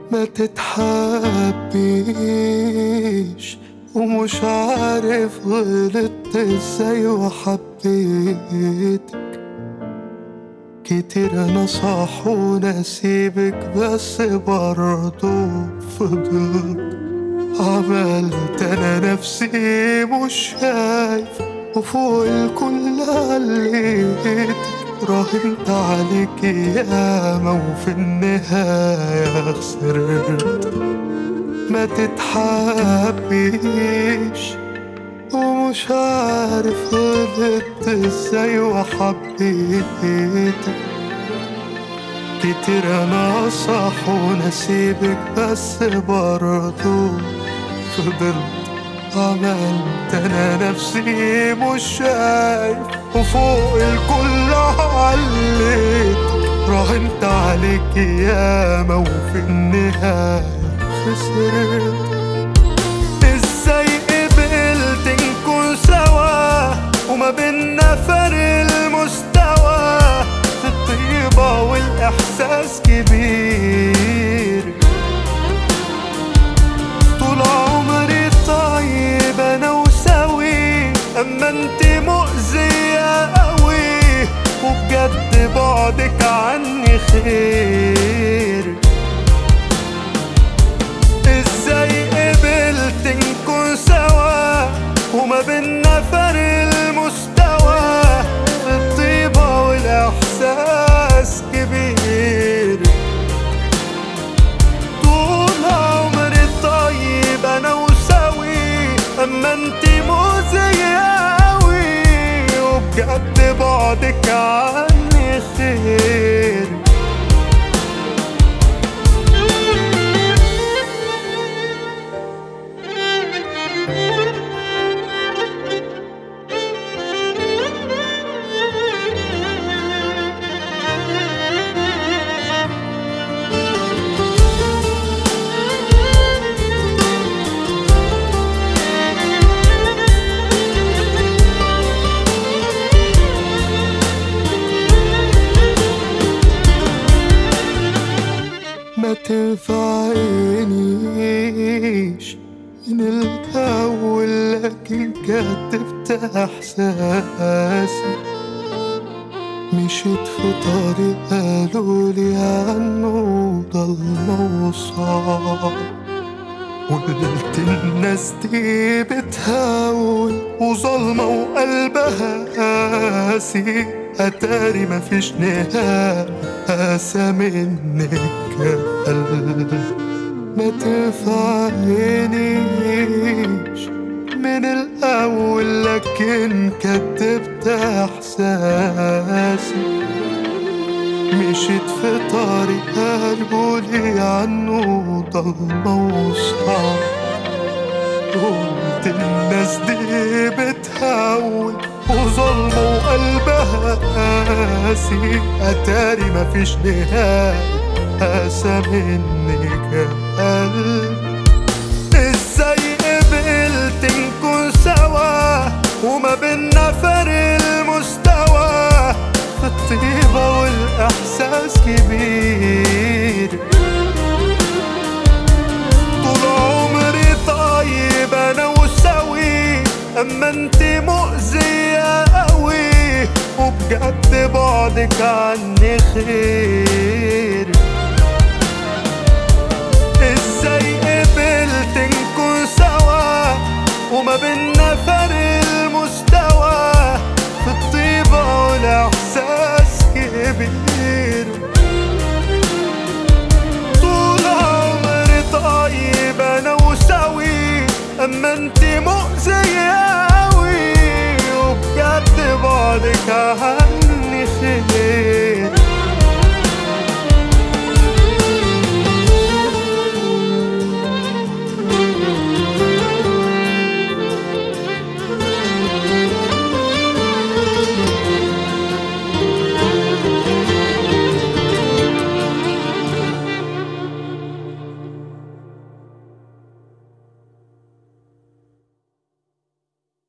ما تتحبيش ومش عارف غلطت ازاي وحبيتك كتير نصحوا نسيبك بس برضو فضلت عملت انا نفسي مش شايف وفوق الكل عليتك راهنت عليك ياما وفي النهاية خسرت ما تتحبيش ومش عارف غلطت ازاي وحبيتك كتير نصح ونسيبك بس برضو فضلت عملت انا نفسي مش شايف وفوق الكل عليتك راهنت عليك ياما وفي النهاية خسرت ازاي قبلت نكون سوا وما بينا فرق المستوى في الطيبة والإحساس كبير طول عمري طيب أنا وسوي أما انت مؤذية قوي وبجد بعدك عني خير ازاي قبلت نكون سوا وما بينا فرق المستوى في الطيبة والإحساس كبير طول عمري طيب أنا وسوي أما انت مؤذية أوي وبجد بعدك عني خير ما تنفعنيش من الأول لكن كتبت إحساسي مشيت في طريق قالولي عنه ضلمة وصعب وقلت الناس دي بتهاول وظلمة وقلبها قاسي أتاري مفيش نهاية قاسى منك قلب ما تفعنيش من الأول لكن كتبت إحساسي مشيت في طريق قالولي عنه ضلمة وصعب قلت الناس دي بتهول وظلمة وقلبها قاسي أتاري مفيش نهاية قاسى منك يا قلب ازاي قبلت نكون سوا وما بينا فرق المستوى في الطيبة والإحساس كبير طول عمري طيب أنا وسوي أما انت مؤذية قوي وبجد بعدك عني خير ازاي قبلت نكون سوا وما بينا